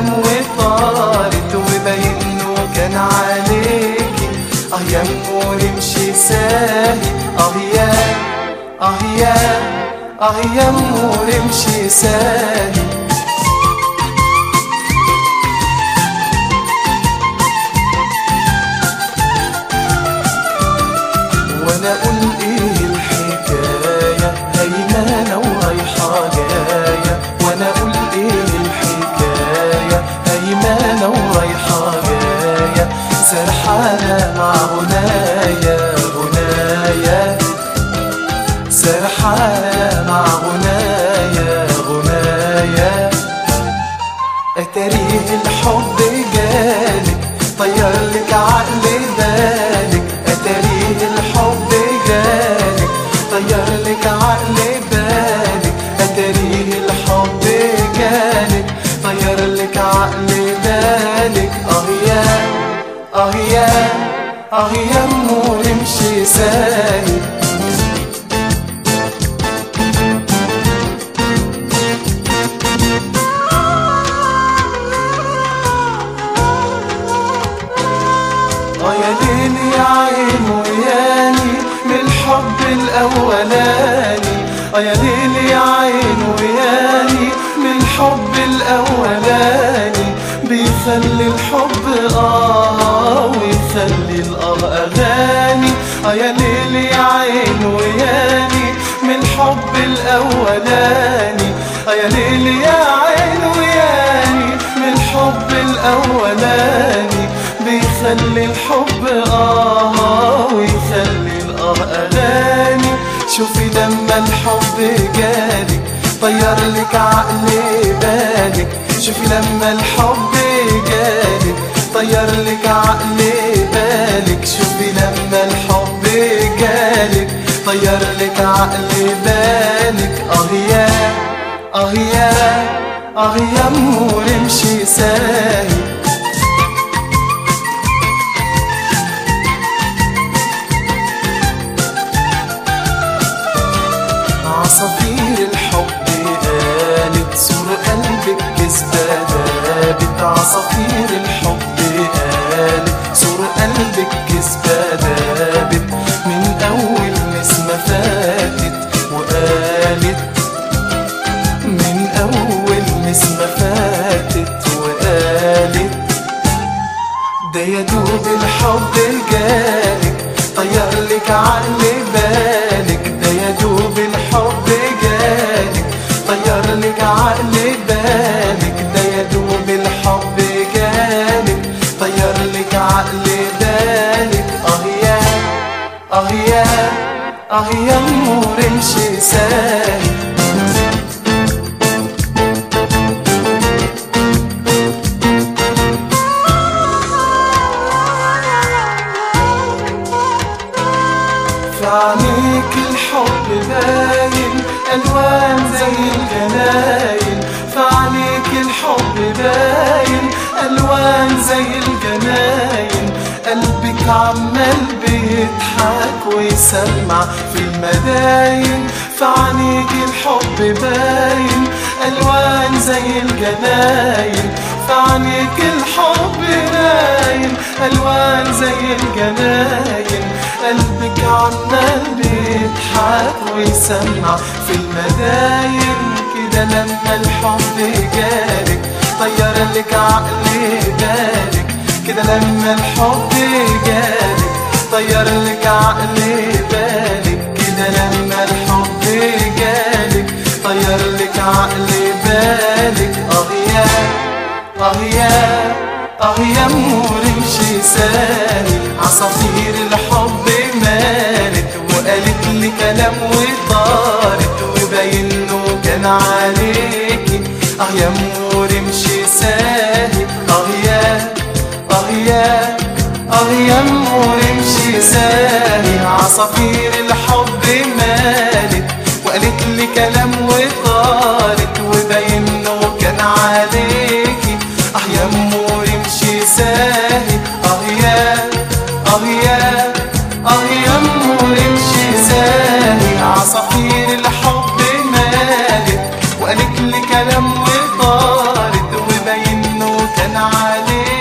كلام وطارت وبينه كان عليكي اه يا أمو نمشي ساهي اه يا اه يا اه يا أمو نمشي ساهي وانا اقول ايه الحكاية هيمانة ورايحة جاية وانا اقول ايه الحكاية هيمانة ورايحة جاية سرحانة مع غنايا غنايا سرحانة مع غنايا غنايا اتاريه الحب جالك طير لك عقل بالك اتاريه الحب جالك طير لك عقل بالك اتاريه الحب جالك طير لك عقل بالك اه يا اه يا اه يا امو نمشي سايب اه يا ليل يا عين وياني من الحب الاولاني اه يا ليل يا عين وياني من الحب الاولاني بيخلي الحب اه ويخلي الاه اغاني اه يا ليل يا عين وياني من الحب الاولاني اه يا ليل يا عين وياني من الحب الاولاني بيخلي الحب آه ويخلي الآه أغاني شوفي لما الحب جالك طير لك عقل بالك شوفي لما الحب جالك طير لك عقل بالك شوفي لما الحب جالك طير لك عقل بالك اه يا اه يا اه يا امور امشي سايب عصافير الحب قالت سور قلبك كذبة دابت عصافير الحب قالت سور قلبك كذبة دابت من أول نسمة فاتت وقالت من أول نسمة فاتت وقالت ده يا دوب الحب جالك طير لك عقل بالك ده يا دوب الحب جالك طير لك عقل بالك ده يا دوب الحب جالك طير لك عقل بالك اه يا اه يا اه يا امور امشي سايب في عينيك الحب باين الوان زي الجناين في عينيك الحب باين الوان زي الجناين قلبك عمال بيضحك ويسمع في المداين في عينيك الحب باين الوان زي الجناين في عينيك الحب باين الوان زي الجناين قلبك عمال بيضحك ويسمع في المداين كده لما الحب جالك طير لك عقل بالك كده لما الحب جالك طير لك عقل بالك كده لما الحب جالك طير لك عقل بالك اه يا اه يا اه يا امور امشي سالي عصافير الحب مالت وقالت لي كلام وطارت وباينه كان عليكي اه يا امور امشي سالي اه يا اه يا اه يا امور امشي سالي عصافير الحب مالت وقالت لي كلام وطارت وباينه كان عليكي اه يا امور امشي ساهي اه يا اه يا اه يا امور امشي ساهي عصافير الحب مالت وقالت لي كلام وطارت وباينه كان عليك